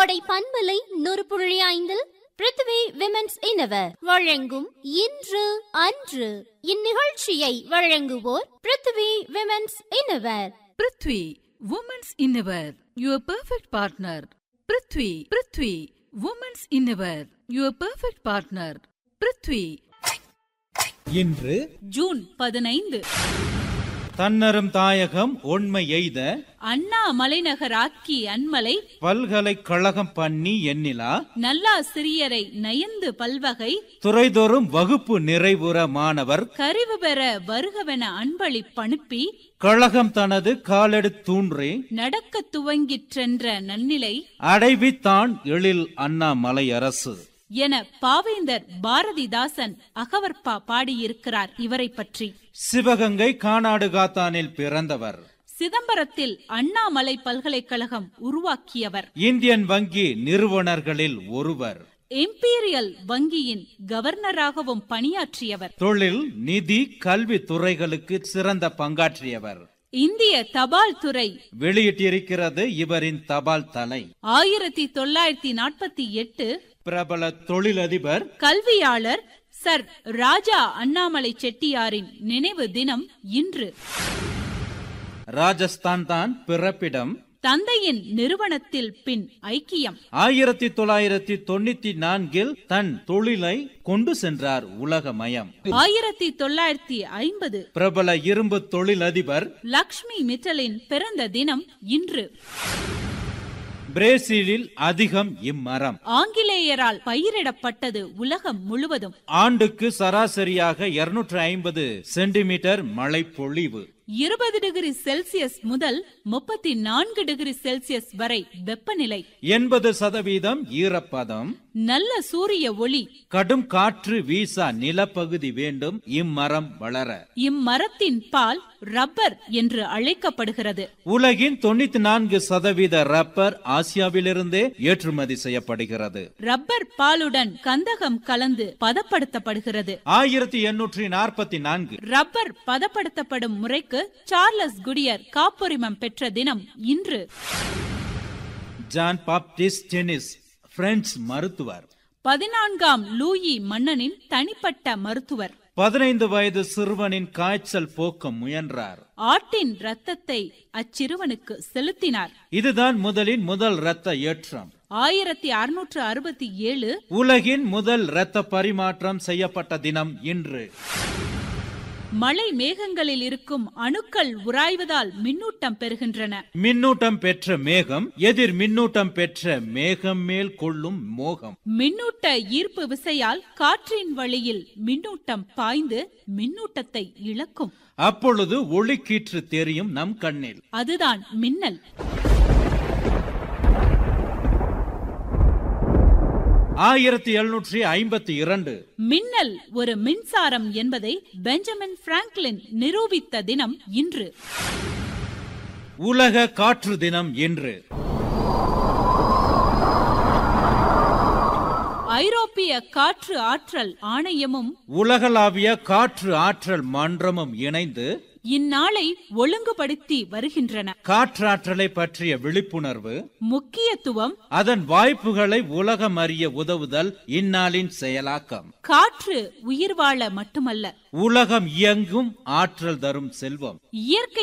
கோடை பண்பலை நூறு புள்ளி ஐந்தில் பிருத்வி விமென்ஸ் இனவர் வழங்கும் இன்று அன்று இந்நிகழ்ச்சியை வழங்குவோர் Prithvi women's innerwear Prithvi women's innerwear your perfect partner Prithvi Prithvi women's innerwear your perfect partner Prithvi இன்று ஜூன் பதினைந்து தன்னரும் தாயகம் உண்மை எய்த அண்ணா மலைநகர் ஆக்கி அன்மலை பல்கலைக்கழகம் பண்ணி எண்ணிலா நல்லா சிறியரை நயந்து பல்வகை துறைதோறும் வகுப்பு நிறைவுற மாணவர் கரிவு பெற வருகவென அன்பளி பணுப்பி கழகம் தனது காலெடுத்தூன்றே நடக்கத் துவங்கிற்றென்ற நன்னிலை அடைவித்தான் எழில் அண்ணாமலை அரசு என பாவேந்தர் பாரதிதாசன் அகவற்பா பாடியிருக்கிறார் இவரை பற்றி சிவகங்கை கானாடு காத்தானில் பிறந்தவர் சிதம்பரத்தில் அண்ணாமலை பல்கலைக்கழகம் உருவாக்கியவர் இந்தியன் வங்கி நிறுவனர்களில் ஒருவர் இம்பீரியல் வங்கியின் கவர்னராகவும் பணியாற்றியவர் தொழில் நிதி கல்வி துறைகளுக்கு சிறந்த பங்காற்றியவர் இந்திய தபால் துறை வெளியிட்டிருக்கிறது இவரின் தபால் தலை ஆயிரத்தி தொள்ளாயிரத்தி நாற்பத்தி எட்டு பிரபல தொழிலதிபர் கல்வியாளர் சர் ராஜா அண்ணாமலை செட்டியாரின் நினைவு தினம் இன்று ராஜஸ்தான் தான் பிறப்பிடம் தந்தையின் நிறுவனத்தில் பின் ஐக்கியம் ஆயிரத்தி தொள்ளாயிரத்தி தொண்ணூத்தி நான்கில் தன் தொழிலை கொண்டு சென்றார் உலகமயம் ஆயிரத்தி தொள்ளாயிரத்தி ஐம்பது பிரபல இரும்பு தொழிலதிபர் லக்ஷ்மி மிட்டலின் பிறந்த தினம் இன்று பிரேசிலில் அதிகம் இம்மரம் ஆங்கிலேயரால் பயிரிடப்பட்டது உலகம் முழுவதும் ஆண்டுக்கு சராசரியாக 250 ஐம்பது சென்டிமீட்டர் மழை பொழிவு இருபது டிகிரி செல்சியஸ் முதல் முப்பத்தி நான்கு டிகிரி செல்சியஸ் வரை வெப்பநிலை எண்பது சதவீதம் ஈரப்பதம் நல்ல சூரிய ஒளி கடும் காற்று வீசா நிலப்பகுதி வேண்டும் இம்மரம் வளர இம்மரத்தின் பால் ரப்பர் என்று அழைக்கப்படுகிறது உலகின் தொண்ணூத்தி நான்கு சதவீத ரப்பர் ஆசியாவிலிருந்தே ஏற்றுமதி செய்யப்படுகிறது ரப்பர் பாலுடன் கந்தகம் கலந்து பதப்படுத்தப்படுகிறது ஆயிரத்தி எண்ணூற்றி நாற்பத்தி நான்கு ரப்பர் பதப்படுத்தப்படும் முறைக்கு சார்லஸ் குடியர் காப்புரிமம் பெற்ற தினம் இன்று ஜான் பாப்டிஸ்ட் டெனிஸ் பிரெஞ்சு மருத்துவர் பதினான்காம் லூயி மன்னனின் தனிப்பட்ட மருத்துவர் பதினைந்து வயது சிறுவனின் காய்ச்சல் போக்க முயன்றார் ஆட்டின் ரத்தத்தை அச்சிறுவனுக்கு செலுத்தினார் இதுதான் முதலின் முதல் இரத்த ஏற்றம் ஆயிரத்தி அறுநூற்று அறுபத்தி ஏழு உலகின் முதல் இரத்த பரிமாற்றம் செய்யப்பட்ட தினம் இன்று மழை மேகங்களில் இருக்கும் அணுக்கள் உராய்வதால் மின்னூட்டம் பெறுகின்றன மின்னூட்டம் பெற்ற மேகம் எதிர் மின்னூட்டம் பெற்ற மேகம் மேல் கொள்ளும் மோகம் மின்னூட்ட ஈர்ப்பு விசையால் காற்றின் வழியில் மின்னூட்டம் பாய்ந்து மின்னூட்டத்தை இழக்கும் அப்பொழுது ஒளிக்கீற்று தெரியும் நம் கண்ணில் அதுதான் மின்னல் ஆயிரத்தி எழுநூற்றி ஐம்பத்தி இரண்டு மின்னல் ஒரு மின்சாரம் என்பதை பெஞ்சமின் பிராங்க்லின் நிரூபித்த தினம் இன்று உலக காற்று தினம் இன்று ஐரோப்பிய காற்று ஆற்றல் ஆணையமும் உலகளாவிய காற்று ஆற்றல் மன்றமும் இணைந்து இந்நாளை ஒழுங்குபடுத்தி வருகின்றன காற்றாற்றலை பற்றிய விழிப்புணர்வு முக்கியத்துவம் அதன் வாய்ப்புகளை உலகம் அறிய உதவுதல் இந்நாளின் செயலாக்கம் காற்று உயிர் வாழ மட்டுமல்ல உலகம் இயங்கும் ஆற்றல் தரும் செல்வம் இயற்கை